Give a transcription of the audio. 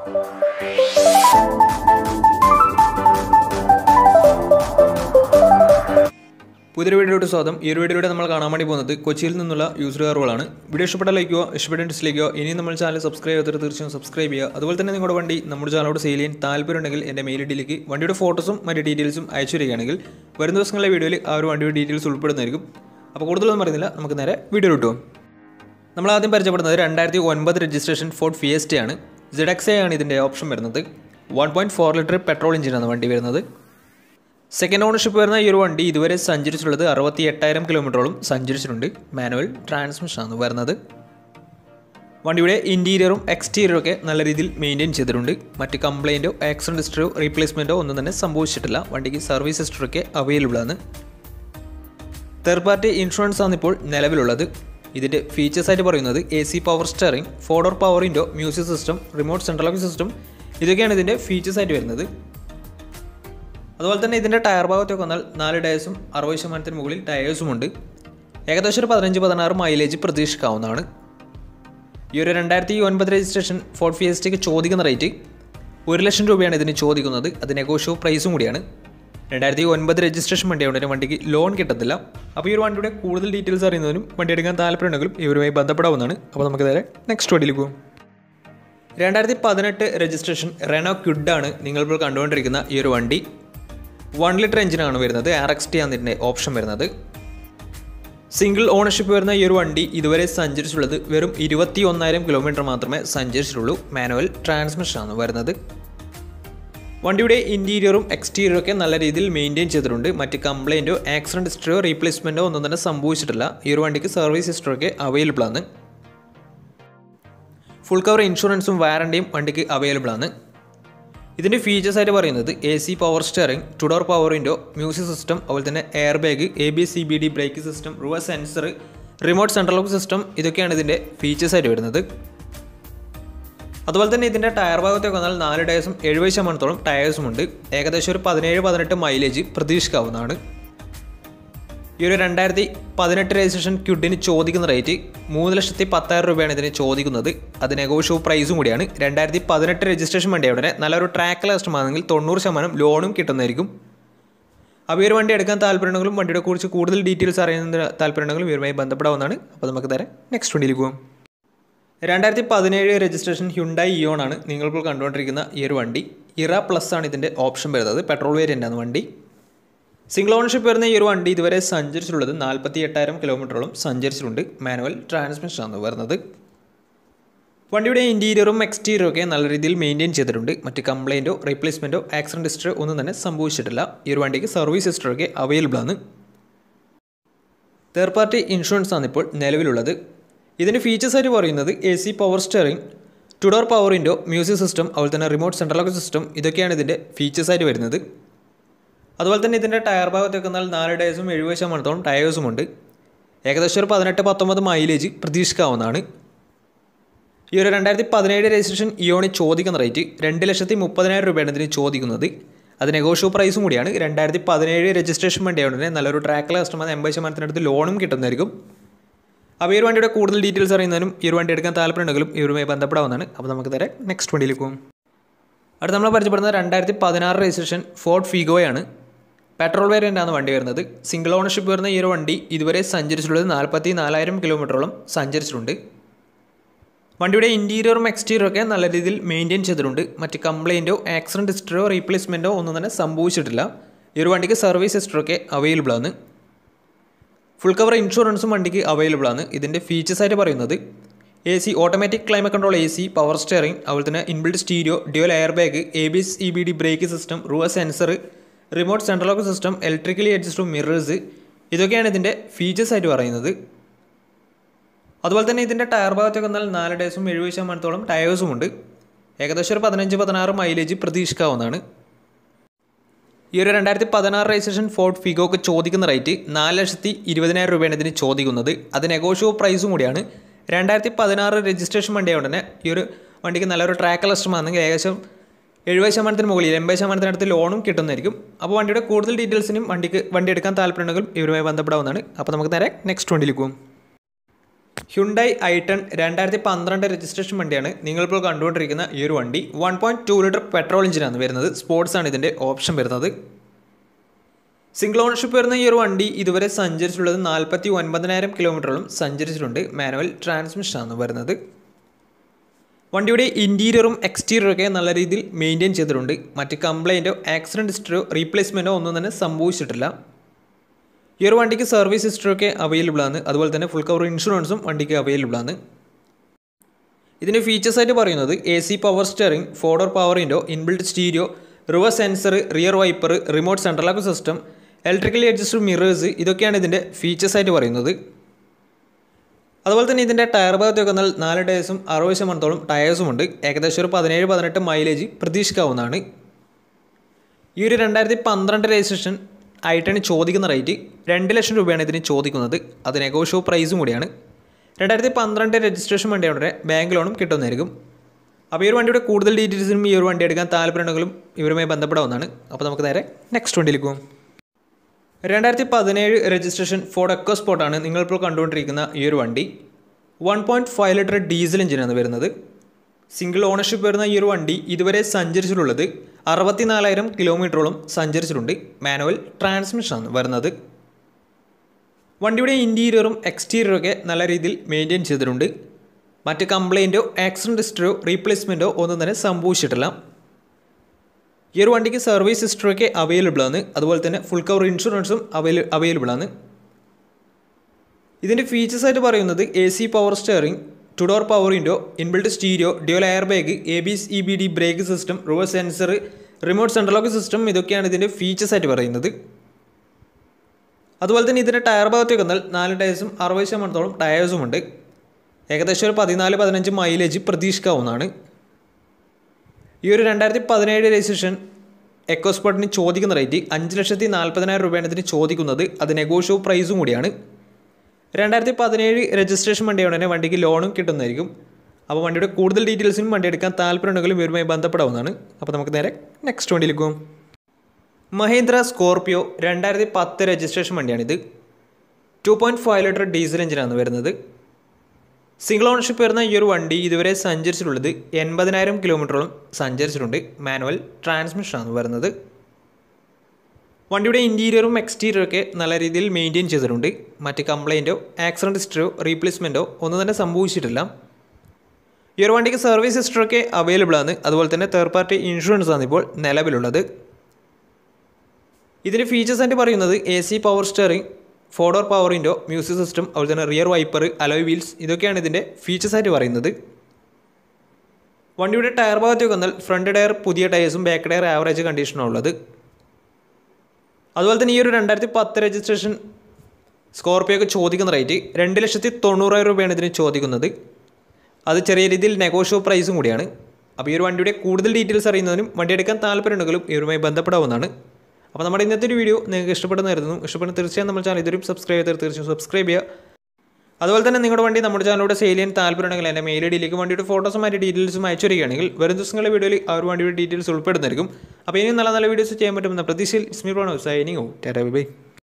പുതിയൊരു വീഡിയോയുടെ സ്വാഗതം ഈ ഒരു വീഡിയോയിലൂടെ നമ്മൾ കാണാൻ വേണ്ടി പോകുന്നത് കൊച്ചിയിൽ നിന്നുള്ള യൂസർ കാറുകളാണ് വീഡിയോ ഇഷ്ടപ്പെട്ട ലൈക്കോ ഇഷ്ടപ്പെട്ട ഡിസ്ലൈക്കോ ഇനി നമ്മൾ ചാനൽ സബ്സ്ക്രൈബ് ചെയ്തിട്ട് തീർച്ചയായും സബ്സ്ക്രൈബ് ചെയ്യുക അതുപോലെ തന്നെ നിങ്ങളുടെ വണ്ടി നമ്മുടെ ചാനലോട് സെയിൽ ചെയ്യാൻ താല്പര്യമുണ്ടെങ്കിൽ എൻ്റെ മെയിൽ ഐഡിയിലേക്ക് വണ്ടിയുടെ ഫോട്ടോസും മറ്റ് ഡീറ്റെയിൽസും അയച്ചു തരികയാണെങ്കിൽ വരും ദിവസങ്ങളിലെ വീഡിയോയിൽ ആ ഒരു വണ്ടിയുടെ ഡീറ്റെയിൽസ് ഉൾപ്പെടുന്നതായിരിക്കും അപ്പോൾ കൂടുതലൊന്നും പറയുന്നില്ല നമുക്ക് നേരെ വീഡിയോ കിട്ടും നമ്മൾ ആദ്യം പരിചയപ്പെടുന്നത് രണ്ടായിരത്തി ഒൻപത് രജിസ്ട്രേഷൻ ഫോർട്ട് ഫിയസ്റ്റയാണ് ZXA ആണ് ഇതിൻ്റെ ഓപ്ഷൻ വരുന്നത് one point four litre petrol എഞ്ചിനാണ് വണ്ടി വരുന്നത് സെക്കൻഡ് ഓണർഷിപ്പ് വരുന്ന ഈ ഒരു വണ്ടി ഇതുവരെ സഞ്ചരിച്ചിട്ടുള്ളത് അറുപത്തി എട്ടായിരം കിലോമീറ്ററോളം സഞ്ചരിച്ചിട്ടുണ്ട് മാനുവൽ ട്രാൻസ്മിഷനാണ് വരുന്നത് വണ്ടിയുടെ ഇൻറ്റീരിയറും എക്സ്റ്റീരിയറും ഒക്കെ നല്ല രീതിയിൽ മെയിൻറ്റെയിൻ ചെയ്തിട്ടുണ്ട് മറ്റ് കംപ്ലൈൻറ്റോ ആക്സിഡൻറ്റ് ഹിസ്റ്ററിയോ റീപ്ലേസ്മെൻറ്റോ ഒന്നും തന്നെ സംഭവിച്ചിട്ടില്ല വണ്ടിക്ക് സർവീസ് ഹിസ്റ്ററൊക്കെ അവൈലബിൾ ആണ് തേർഡ് പാർട്ടി ഇൻഷുറൻസ് ആണ് ഇപ്പോൾ നിലവിലുള്ളത് ഇതിൻ്റെ ഫീച്ചേഴ്സ് ആയിട്ട് പറയുന്നത് A C power steering four door power window music system remote central lock system ഇതൊക്കെയാണ് ഇതിൻ്റെ ഫീച്ചേഴ്സ് ആയിട്ട് വരുന്നത് അതുപോലെ തന്നെ ഇതിൻ്റെ ടയർ ഭാഗത്തൊക്കെ വന്നാൽ നാല് ടയേഴ്സും അറുപത് ശതമാനത്തിന് മുകളിൽ ടയേഴ്സും ഉണ്ട് ഏകദേശം ഒരു പതിനഞ്ച് പതിനാറ് മൈലേജ് പ്രതീക്ഷിക്കാവുന്നതാണ് ഈ ഒരു രണ്ടായിരത്തി ഒൻപത് രജിസ്ട്രേഷൻ ഫോർട്ട് ഫിയസ്റ്റയ്ക്ക് ചോദിക്കുന്ന റേറ്റ് ഒരു ലക്ഷം രൂപയാണ് ഇതിന് ചോദിക്കുന്നത് അത് നെഗോഷ്യോ പ്രൈസും കൂടിയാണ് രണ്ടായിരത്തി ഒൻപത് രജിസ്ട്രേഷൻ വണ്ടിയായതുകൊണ്ട് തന്നെ വണ്ടിക്ക് ലോൺ കിട്ടത്തില്ല അപ്പോൾ ഈ ഒരു വണ്ടിയുടെ കൂടുതൽ ഡീറ്റെയിൽസ് അറിയുന്നതിനും വണ്ടി എടുക്കാൻ താല്പര്യമുണ്ടെങ്കിലും ഇവരുമായി ബന്ധപ്പെടാവുന്നതാണ് അപ്പോൾ നമുക്ക് നേരെ നെക്സ്റ്റ് വണ്ടിയിൽ പോകും രണ്ടായിരത്തി പതിനെട്ട് രജിസ്ട്രേഷൻ റെനോ ക്യുഡാണ് നിങ്ങളിപ്പോൾ കണ്ടുകൊണ്ടിരിക്കുന്ന ഈ ഒരു വണ്ടി വൺ ലിറ്റർ എഞ്ചിനാണ് വരുന്നത് ആർ എക്സ് ടി ആണ് ഇതിൻ്റെ ഓപ്ഷൻ വരുന്നത് സിംഗിൾ ഓണർഷിപ്പ് വരുന്ന ഈ ഒരു വണ്ടി ഇതുവരെ സഞ്ചരിച്ചിട്ടുള്ളത് വെറും ഇരുപത്തി ഒന്നായിരം കിലോമീറ്റർ മാത്രമേ സഞ്ചരിച്ചിട്ടുള്ളൂ മാനുവൽ ട്രാൻസ്മിഷനാണ് വരുന്നത് വണ്ടിയുടെ ഇൻറ്റീരിയറും എക്സ്റ്റീരിയറും ഒക്കെ നല്ല രീതിയിൽ മെയിൻറ്റെയിൻ ചെയ്തിട്ടുണ്ട് മറ്റ് കംപ്ലൈൻറ്റോ ആക്സിഡൻറ്റ് ഹിസ്റ്ററിയോ റീപ്ലേസ്മെൻറ്റോ ഒന്നും തന്നെ സംഭവിച്ചിട്ടില്ല ഈ ഒരു വണ്ടിക്ക് സർവീസ് ഹിസ്റ്ററൊക്കെ അവൈലബിൾ ആണ് ഫുൾ കവർ ഇൻഷുറൻസും വാറണ്ടിയും വണ്ടിക്ക് അവൈലബിൾ ആണ് ഇതിൻ്റെ ഫീച്ചേഴ്സ് ആയിട്ട് പറയുന്നത് A C power steering two door power window music system അതുപോലെ തന്നെ air bag A B C B D brake system reverse sensor remote central lock system ഇതൊക്കെയാണ് ഇതിൻ്റെ ഫീച്ചേഴ്സ് ആയിട്ട് വരുന്നത് അതുപോലെ തന്നെ ഇതിൻ്റെ ടയർ ഭാഗത്തേക്ക് വന്നാൽ നാല് ടയേഴ്സും എഴുപത് ശതമാനത്തോളം ടയേഴ്സും ഉണ്ട് ഏകദേശം ഒരു പതിനേഴ് പതിനെട്ട് മൈലേജ് പ്രതീക്ഷിക്കാവുന്നതാണ് ഈ ഒരു രണ്ടായിരത്തി പതിനെട്ട് രജിസ്ട്രേഷൻ ക്യുഡിന് ചോദിക്കുന്ന റേറ്റ് മൂന്ന് ലക്ഷത്തി പത്തായിരം രൂപയാണ് ഇതിന് ചോദിക്കുന്നത് അത് നെഗോഷ്യോ പ്രൈസും കൂടിയാണ് രണ്ടായിരത്തി പതിനെട്ട് രജിസ്ട്രേഷൻ വണ്ടി ഉടനെ നല്ലൊരു ട്രാക്ക് കസ്റ്റമാണെങ്കിൽ തൊണ്ണൂറ് ശതമാനം ലോണും കിട്ടുന്നതായിരിക്കും അപ്പോൾ ഈ ഒരു വണ്ടി എടുക്കാൻ താല്പര്യമുണ്ടെങ്കിലും വണ്ടിയുടെ കുറിച്ച് കൂടുതൽ ഡീറ്റെയിൽസ് അറിയുന്നതിന് താല്പര്യമുണ്ടെങ്കിലും ഇവരുമായി ബന്ധപ്പെടാവുന്നതാണ് അപ്പോൾ നമുക്ക് നേരെ നെക്സ്റ്റ് വണ്ടിയിൽ പോകാം രണ്ടായിരത്തി പതിനേഴ് രജിസ്ട്രേഷൻ ഹ്യുണ്ടായി ഇയോൺ ആണ് നിങ്ങളിപ്പോൾ കണ്ടുകൊണ്ടിരിക്കുന്ന ഈ ഒരു വണ്ടി ഇറ പ്ലസ് ആണ് ഇതിൻ്റെ ഓപ്ഷൻ വരുന്നത് പെട്രോൾ വേരിയൻ്റ് ആണ് വണ്ടി സിംഗിൾ ഓണർഷിപ്പ് വരുന്ന ഈ ഒരു വണ്ടി ഇതുവരെ സഞ്ചരിച്ചിട്ടുള്ളത് നാൽപ്പത്തി എട്ടായിരം കിലോമീറ്ററോളം സഞ്ചരിച്ചിട്ടുണ്ട് മാനുവൽ ട്രാൻസ്മിഷനാണ് വരുന്നത് വണ്ടിയുടെ ഇൻറ്റീരിയറും എക്സ്റ്റീരിയറും ഒക്കെ നല്ല രീതിയിൽ മെയിൻറ്റെയിൻ ചെയ്തിട്ടുണ്ട് മറ്റ് കംപ്ലൈൻറ്റോ റീപ്ലേസ്മെൻറ്റോ ആക്സിഡൻറ്റ് ഹിസ്റ്ററി ഒന്നും തന്നെ സംഭവിച്ചിട്ടില്ല ഈ ഒരു വണ്ടിക്ക് സർവീസ് ഹിസ്റ്ററൊക്കെ അവൈലബിൾ ആണ് തേർഡ് പാർട്ടി ഇൻഷുറൻസ് ആണ് ഇപ്പോൾ നിലവിലുള്ളത് ഇതിൻ്റെ ഫീച്ചേഴ്സ് ആയിട്ട് പറയുന്നത് A C power steering two door power window music system അതുപോലെ തന്നെ റിമോട്ട് സെൻട്രൽ ലോക്ക് സിസ്റ്റം ഇതൊക്കെയാണ് ഇതിൻ്റെ ഫീച്ചേഴ്സ് ആയിട്ട് വരുന്നത് അതുപോലെ തന്നെ ഇതിൻ്റെ ടയർ ഭാഗത്തേക്ക് വന്നാൽ നാല് ടയേഴ്സും എഴുപത് ശതമാനത്തോളം ടയേഴ്സും ഉണ്ട് ഏകദേശം ഒരു പതിനെട്ട് പത്തൊമ്പത് മൈലേജ് പ്രതീക്ഷിക്കാവുന്നതാണ് ഈ ഒരു രണ്ടായിരത്തി പതിനേഴ് രജിസ്ട്രേഷൻ ഇയോണി ചോദിക്കുന്ന റേറ്റ് രണ്ട് ലക്ഷത്തി മുപ്പതിനായിരം രൂപയാണ് ഇതിന് ചോദിക്കുന്നത് അത് നെഗോഷ്യോ പ്രൈസും കൂടിയാണ് രണ്ടായിരത്തി പതിനേഴ് രജിസ്ട്രേഷൻ വണ്ടിയായതുകൊണ്ട് തന്നെ നല്ലൊരു ട്രാക്കിലെ കസ്റ്റമർ എൺപത് ശതമാനത്തിനടുത്ത് ലോണും കിട്ടുന്നതായിരിക്കും അപ്പോൾ ഈ ഒരു വണ്ടിയുടെ കൂടുതൽ ഡീറ്റെയിൽസ് അറിയുന്നതിനും ഈ ഒരു വണ്ടി എടുക്കാൻ താല്പര്യമുണ്ടെങ്കിലും ഇവരുമായി ബന്ധപ്പെടാവുന്നതാണ് അപ്പോൾ നമുക്ക് തരാം നെക്സ്റ്റ് വണ്ടിയിലേക്ക് പോകും അടുത്ത് നമ്മൾ പരിചയപ്പെടുന്നത് രണ്ടായിരത്തി പതിനാറ് രജിസ്ട്രേഷൻ ഫോർട്ട് ഫിഗോയാണ് പെട്രോൾ വേരിയൻ്റ് ആണ് വണ്ടി വരുന്നത് സിംഗിൾ ഓണർഷിപ്പ് വരുന്ന ഈ ഒരു വണ്ടി ഇതുവരെ സഞ്ചരിച്ചിട്ടുള്ളത് നാൽപ്പത്തി നാലായിരം കിലോമീറ്ററോളം സഞ്ചരിച്ചിട്ടുണ്ട് വണ്ടിയുടെ ഇൻറ്റീരിയറും എക്സ്റ്റീരിയറും ഒക്കെ നല്ല രീതിയിൽ മെയിൻറ്റെയിൻ ചെയ്തിട്ടുണ്ട് മറ്റ് കംപ്ലൈൻറ്റോ ആക്സിഡൻറ്റ് ഹിസ്റ്ററിയോ റീപ്ലേസ്മെൻറ്റോ ഒന്നും തന്നെ സംഭവിച്ചിട്ടില്ല ഈ ഒരു വണ്ടിക്ക് സർവീസ് ഹിസ്റ്ററൊക്കെ അവൈലബിൾ ആണ് ഫുൾ കവർ ഇൻഷുറൻസും വണ്ടിക്ക് അവൈലബിൾ ആണ് ഇതിൻ്റെ ഫീച്ചേഴ്സ് ആയിട്ട് പറയുന്നത് A C automatic climate control A C power steering അതുപോലെ തന്നെ inbuilt stereo dual air bag A B S E B D brake system റൂവ sensor remote central lock system electrically adjusted mirrors ഇതൊക്കെയാണ് ഇതിൻ്റെ features ആയിട്ട് പറയുന്നത് അതുപോലെ തന്നെ ഇതിൻ്റെ ടയർ ഭാഗത്തൊക്കെ വന്നാൽ നാല് ടയേഴ്സും എഴുപത് ശതമാനത്തോളം ടയേഴ്സും ഉണ്ട് ഏകദേശം ഒരു പതിനഞ്ച് പതിനാറ് മൈലേജ് പ്രതീക്ഷിക്കാവുന്നതാണ് ഈ ഒരു രണ്ടായിരത്തി പതിനാറ് രജിസ്ട്രേഷൻ ഫോർട്ട് ഫിഗോക്ക് ചോദിക്കുന്ന റേറ്റ് നാല് ലക്ഷത്തി ഇരുപതിനായിരം രൂപയാണ് ഇതിന് ചോദിക്കുന്നത് അത് നെഗോഷ്യോ പ്രൈസും കൂടിയാണ് രണ്ടായിരത്തി പതിനാറ് രജിസ്ട്രേഷൻ വണ്ടിയായതുകൊണ്ട് തന്നെ ഈ ഒരു വണ്ടിക്ക് നല്ലൊരു ട്രാക്ക് കസ്റ്റമാണെങ്കിൽ ഏകദേശം എഴുപത് ശതമാനത്തിന് മുകളിൽ എൺപത് ശതമാനത്തിനടുത്ത് ലോണും കിട്ടുന്നതായിരിക്കും അപ്പോൾ വണ്ടിയുടെ കൂടുതൽ ഡീറ്റെയിൽസിനും വണ്ടിക്ക് വണ്ടി എടുക്കാൻ താല്പര്യമുണ്ടെങ്കിലും ഇവരുമായി ബന്ധപ്പെടാവുന്നതാണ് അപ്പോൾ നമുക്ക് നേരെ നെക്സ്റ്റ് വണ്ടിയിലേക്ക് പോകും ഹ്യുണ്ടായി ഐട്ടൺ രണ്ടായിരത്തി പന്ത്രണ്ട് രജിസ്ട്രേഷൻ വണ്ടിയാണ് നിങ്ങളിപ്പോൾ കണ്ടുകൊണ്ടിരിക്കുന്ന ഈ ഒരു വണ്ടി one point two litre petrol എഞ്ചിനാണ് വരുന്നത് സ്പോർട്സ് ആണ് ഇതിൻ്റെ ഓപ്ഷൻ വരുന്നത് സിംഗിൾ ഓണർഷിപ്പ് വരുന്ന ഈ ഒരു വണ്ടി ഇതുവരെ സഞ്ചരിച്ചിട്ടുള്ളത് നാൽപ്പത്തി ഒൻപതിനായിരം കിലോമീറ്ററോളം സഞ്ചരിച്ചിട്ടുണ്ട് മാനുവൽ ട്രാൻസ്മിഷനാണ് വരുന്നത് വണ്ടിയുടെ ഇൻറ്റീരിയറും എക്സ്റ്റീരിയറും ഒക്കെ നല്ല രീതിയിൽ മെയിൻറ്റെയിൻ ചെയ്തിട്ടുണ്ട് മറ്റ് കംപ്ലൈൻറ്റോ ആക്സിഡൻറ്റ് ഹിസ്റ്ററിയോ റീപ്ലേസ്മെൻറ്റോ ഒന്നും തന്നെ സംഭവിച്ചിട്ടില്ല ഈ ഒരു വണ്ടിക്ക് സർവീസ് ഹിസ്റ്ററിയൊക്കെ അവൈലബിൾ ആണ് അതുപോലെ തന്നെ ഫുൾ കവർ ഇൻഷുറൻസും വണ്ടിക്ക് അവൈലബിൾ ആണ് ഇതിൻ്റെ ഫീച്ചേഴ്സ് ആയിട്ട് പറയുന്നത് A C power steering four door power window inbuilt stereo reverse sensor rear wiper remote central lock system electrically adjusted mirrors ഇതൊക്കെയാണ് ഇതിൻ്റെ ഫീച്ചേഴ്സ് ആയിട്ട് പറയുന്നത് അതുപോലെ തന്നെ ഇതിൻ്റെ ടയർ ഭാഗത്തൊക്കെ വന്നാൽ നാല് ടയേഴ്സും അറുപത് ശതമാനത്തോളം ടയേഴ്സും ഉണ്ട് ഏകദേശം ഒരു പതിനേഴ് പതിനെട്ട് മൈലേജ് പ്രതീക്ഷിക്കാവുന്നതാണ് ഈ ഒരു രണ്ടായിരത്തി പന്ത്രണ്ട് രജിസ്ട്രേഷൻ ആയിട്ടാണ് ചോദിക്കുന്ന റേറ്റ് രണ്ട് ലക്ഷം രൂപയാണ് ഇതിന് ചോദിക്കുന്നത് അത് നെഗോഷ്യോ പ്രൈസും കൂടിയാണ് രണ്ടായിരത്തി പന്ത്രണ്ട് രജിസ്ട്രേഷൻ വണ്ടിയുടെ ബാങ്ക് ലോണും കിട്ടുന്നതായിരിക്കും അപ്പോൾ ഈ ഒരു വണ്ടിയുടെ കൂടുതൽ ഡീറ്റെയിൽസിനും ഈ ഒരു വണ്ടി എടുക്കാൻ താല്പര്യമുണ്ടെങ്കിലും ഇവരുമായി ബന്ധപ്പെടാവുന്നതാണ് അപ്പോൾ നമുക്ക് നേരെ നെക്സ്റ്റ് വണ്ടിയിലേക്ക് പോകും രണ്ടായിരത്തി പതിനേഴ് രജിസ്ട്രേഷൻ ഫോർഡ് എക്കോ സ്പോർട്ടാണ് നിങ്ങളിപ്പോൾ കണ്ടുകൊണ്ടിരിക്കുന്ന ഈ ഒരു വണ്ടി one point five litre diesel എഞ്ചിനാണ് വരുന്നത് സിംഗിൾ ഓണർഷിപ്പ് വരുന്ന ഈ ഒരു വണ്ടി ഇതുവരെ സഞ്ചരിച്ചിട്ടുള്ളത് അറുപത്തിനാലായിരം കിലോമീറ്ററോളം സഞ്ചരിച്ചിട്ടുണ്ട് മാനുവൽ ട്രാൻസ്മിഷനാണ് വരുന്നത് വണ്ടിയുടെ ഇൻറ്റീരിയറും എക്സ്റ്റീരിയറും ഒക്കെ നല്ല രീതിയിൽ മെയിൻറ്റെയിൻ ചെയ്തിട്ടുണ്ട് മറ്റ് കംപ്ലൈൻറ്റോ ആക്സിഡൻറ്റ് ഹിസ്റ്ററിയോ റീപ്ലേസ്മെൻറ്റോ ഒന്നും തന്നെ സംഭവിച്ചിട്ടില്ല ഈ ഒരു വണ്ടിക്ക് സർവീസ് ഹിസ്റ്ററിയൊക്കെ അവൈലബിൾ ആണ് അതുപോലെ തന്നെ ഫുൾ കവർ ഇൻഷുറൻസും അവൈല അവൈലബിൾ ആണ് ഇതിൻ്റെ ഫീച്ചേഴ്സ് ആയിട്ട് പറയുന്നത് A C power steering two door power window inbuilt stereo dual air bag A B E B D brake system reverse sensor remote central lock system ഇതൊക്കെയാണ് ഇതിൻ്റെ ഫീച്ചേഴ്സ് ആയിട്ട് പറയുന്നത് അതുപോലെ തന്നെ ഇതിൻ്റെ ടയർ ഭാഗത്തേക്ക് വന്നാൽ നാല് ടയേഴ്സും അറുപത് ശതമാനത്തോളം ടയേഴ്സും ഉണ്ട് ഏകദേശം ഒരു പതിനാല് പതിനഞ്ച് മൈലേജ് പ്രതീക്ഷിക്കാവുന്നതാണ് ഈ ഒരു രണ്ടായിരത്തി പതിനേഴ് രജിസ്ട്രേഷൻ എക്കോസ്പോർട്ടിന് ചോദിക്കുന്ന റേറ്റ് അഞ്ച് ലക്ഷത്തി നാൽപ്പതിനായിരം രൂപയാണ് ഇതിന് ചോദിക്കുന്നത് അത് നെഗോഷ്യോ പ്രൈസും കൂടിയാണ് രണ്ടായിരത്തി പതിനേഴ് രജിസ്ട്രേഷൻ വണ്ടിയാണ് തന്നെ വണ്ടിക്ക് ലോണും കിട്ടുന്നതായിരിക്കും അപ്പോൾ വണ്ടിയുടെ കൂടുതൽ ഡീറ്റെയിൽസിനും വണ്ടി എടുക്കാൻ താല്പര്യമുണ്ടെങ്കിലും ഇവരുമായി ബന്ധപ്പെടാവുന്നതാണ് അപ്പോൾ നമുക്ക് നേരെ നെക്സ്റ്റ് വണ്ടിയിലേക്ക് പോകും മഹീന്ദ്ര സ്കോർപിയോ രണ്ടായിരത്തി പത്ത് രജിസ്ട്രേഷൻ വണ്ടിയാണിത് two point five litre diesel എഞ്ചിനാണ് വരുന്നത് സിംഗിൾ ഓണർഷിപ്പ് വരുന്ന ഈ ഒരു വണ്ടി ഇതുവരെ സഞ്ചരിച്ചിട്ടുള്ളത് എൺപതിനായിരം കിലോമീറ്ററോളം സഞ്ചരിച്ചിട്ടുണ്ട് മാനുവൽ ട്രാൻസ്മിഷനാണ് വരുന്നത് വണ്ടിയുടെ ഇൻറ്റീരിയറും എക്സ്റ്റീരിയറും ഒക്കെ നല്ല രീതിയിൽ മെയിൻറ്റെയിൻ ചെയ്തിട്ടുണ്ട് മറ്റ് കംപ്ലൈൻറ്റോ ആക്സിഡൻറ്റ് ഹിസ്റ്ററിയോ റീപ്ലേസ്മെൻറ്റോ ഒന്നും തന്നെ സംഭവിച്ചിട്ടില്ല ഈ ഒരു വണ്ടിക്ക് സർവീസ് ഹിസ്റ്ററൊക്കെ അവൈലബിൾ ആണ് അതുപോലെ തന്നെ തേർഡ് പാർട്ടി ഇൻഷുറൻസ് ആണ് ഇപ്പോൾ നിലവിലുള്ളത് ഇതിൻ്റെ ഫീച്ചേഴ്സ് ആയിട്ട് പറയുന്നത് A C power steering four door power window music system അതുപോലെ തന്നെ റിയർ വൈപ്പർ അലോയ് വീൽസ് ഇതൊക്കെയാണ് ഇതിൻ്റെ ഫീച്ചേഴ്സ് ആയിട്ട് പറയുന്നത് വണ്ടിയുടെ ടയർ ഭാഗത്തേക്ക് വന്നാൽ ഫ്രണ്ട് ടയർ പുതിയ ടയേഴ്സും ബാക്ക് ടയർ ആവറേജ് കണ്ടീഷനാണ് ഉള്ളത് അതുപോലെ തന്നെ ഈ ഒരു രണ്ടായിരത്തി പത്ത് രജിസ്ട്രേഷൻ സ്കോർപ്പിയോക്ക് ചോദിക്കുന്ന റേറ്റ് രണ്ട് ലക്ഷത്തി തൊണ്ണൂറായിരം രൂപയാണ് ഇതിന് ചോദിക്കുന്നത് അത് ചെറിയ രീതിയിൽ നെഗോഷ്യോ പ്രൈസും കൂടിയാണ് അപ്പോൾ ഈ ഒരു വണ്ടിയുടെ കൂടുതൽ ഡീറ്റെയിൽസ് അറിയുന്നതിനും വണ്ടി എടുക്കാൻ താല്പര്യമുണ്ടെങ്കിലും ഇവരുമായി ബന്ധപ്പെടാവുന്നതാണ് അപ്പോൾ നമ്മുടെ ഇന്നത്തെ ഒരു വീഡിയോ നിങ്ങൾക്ക് ഇഷ്ടപ്പെടുന്നതായിരുന്നു ഇഷ്ടപ്പെടുന്ന തീർച്ചയായും നമ്മൾ ചാനൽ ഇതുവരും സബ്സ്ക്രൈബ് ചെയ്താൽ തീർച്ചയായും സബ്സ്ക്രൈബ് ചെയ്യുക അതുപോലെ തന്നെ നിങ്ങളുടെ വണ്ടി നമ്മുടെ ചാനലിലൂടെ സെയിൽ ചെയ്യാൻ താല്പര്യമുണ്ടെങ്കിൽ എൻ്റെ മെയിൽ ഐ ഡിയിലേക്ക് വണ്ടിയുടെ ഫോട്ടോസും മറ്റു ഡീറ്റെയിൽസും അയച്ചു വരികയാണെങ്കിൽ വരും ദിവസങ്ങളുടെ വീഡിയോയിൽ ആ ഒരു വണ്ടിയുടെ ഡീറ്റെയിൽസ് ഉൾപ്പെടുന്നതായിരിക്കും അപ്പോൾ ഇനിയും നല്ല നല്ല വീഡിയോസ് ചെയ്യാൻ പറ്റുമെന്ന പ്രതീക്ഷയിൽ Ismeer Pranav signing tata by